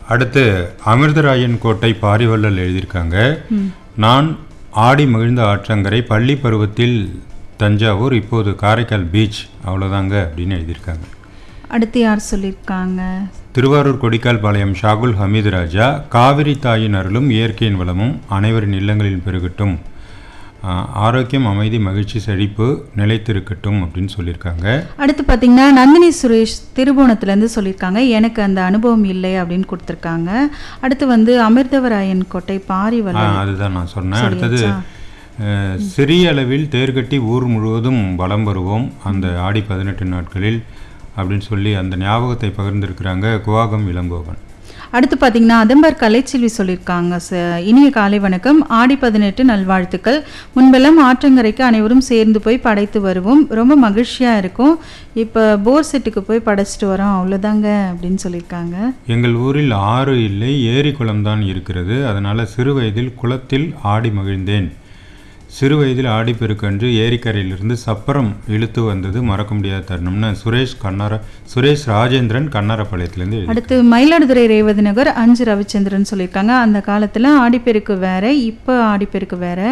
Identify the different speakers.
Speaker 1: அடுத்து அமிர்தராயன் கோட்டை பாரிவள்ளல் எழுதியிருக்காங்க நான் ஆடி மகிழ்ந்த ஆற்றங்கரை பள்ளி பருவத்தில் தஞ்சாவூர் இப்போது காரைக்கால் பீச் அவ்வளோதாங்க அப்படின்னு எழுதியிருக்காங்க
Speaker 2: அடுத்து யார் சொல்லியிருக்காங்க
Speaker 1: திருவாரூர் கொடிக்கால் பாளையம் ஷாகுல் ஹமீது ராஜா காவிரி தாயின் அருளும் இயற்கையின் வளமும் அனைவரின் இல்லங்களில் பெருகட்டும் ஆஹ், ஆரோக்கியம் அமைதி மகிழ்ச்சி செழிப்பு நிலைத்திருக்கட்டும் அப்படின்னு சொல்லியிருக்காங்க
Speaker 2: அடுத்து பார்த்தீங்கன்னா நந்தினி சுரேஷ் திருபுவனத்துலேருந்து சொல்லியிருக்காங்க எனக்கு அந்த அனுபவம் இல்லை அப்படின்னு கொடுத்துருக்காங்க அடுத்து வந்து அமிர்தவராயன் கோட்டை பாரிவல்
Speaker 1: ஆ, அதுதான் நான் சொன்னேன் அடுத்தது அஹ், சிறிய அளவில் தேர்கட்டி ஊர் முழுவதும் வலம் வருவோம் அந்த ஆடி பதினெட்டு நாட்களில் அப்படின்னு சொல்லி அந்த ஞாபகத்தை பகிர்ந்திருக்கிறாங்க குவாகம் இளங்கோவன்
Speaker 2: அடுத்து பார்த்தீங்கன்னா அதம்பர் கலைச்செல்வி சொல்லியிருக்காங்க ச இனிய காலை வணக்கம் ஆடி பதினெட்டு நல்வாழ்த்துக்கள் முன்பெல்லாம் ஆற்றங்கரைக்கு அனைவரும் சேர்ந்து போய் படைத்து வருவோம் ரொம்ப மகிழ்ச்சியாக இருக்கும் இப்போ போர் செட்டுக்கு போய் படைச்சிட்டு வரோம் அவ்வளோதாங்க அப்படின்னு சொல்லியிருக்காங்க
Speaker 1: எங்கள் ஊரில் ஆறு இல்லை ஏரி குளம்தான் இருக்கிறது அதனால் சிறு வயதில் குளத்தில் ஆடி மகிழ்ந்தேன் சிறு வயதில் ஆடிப்பெருக்கன்று ஏரிக்கரையிலிருந்து சப்பரம் இழுத்து வந்தது மறக்க முடியாத தருணம்னு சுரேஷ் கண்ணார சுரேஷ் ராஜேந்திரன் கண்ணாரப்பாளையத்துலேருந்து எழுதி
Speaker 2: அடுத்து மயிலாடுதுறை ரேவதி நகர் அஞ்சு ரவிச்சந்திரன் சொல்லியிருக்காங்க அந்த காலத்தில் ஆடிப்பெருக்கு வேற இப்போ ஆடிப்பெருக்கு வேற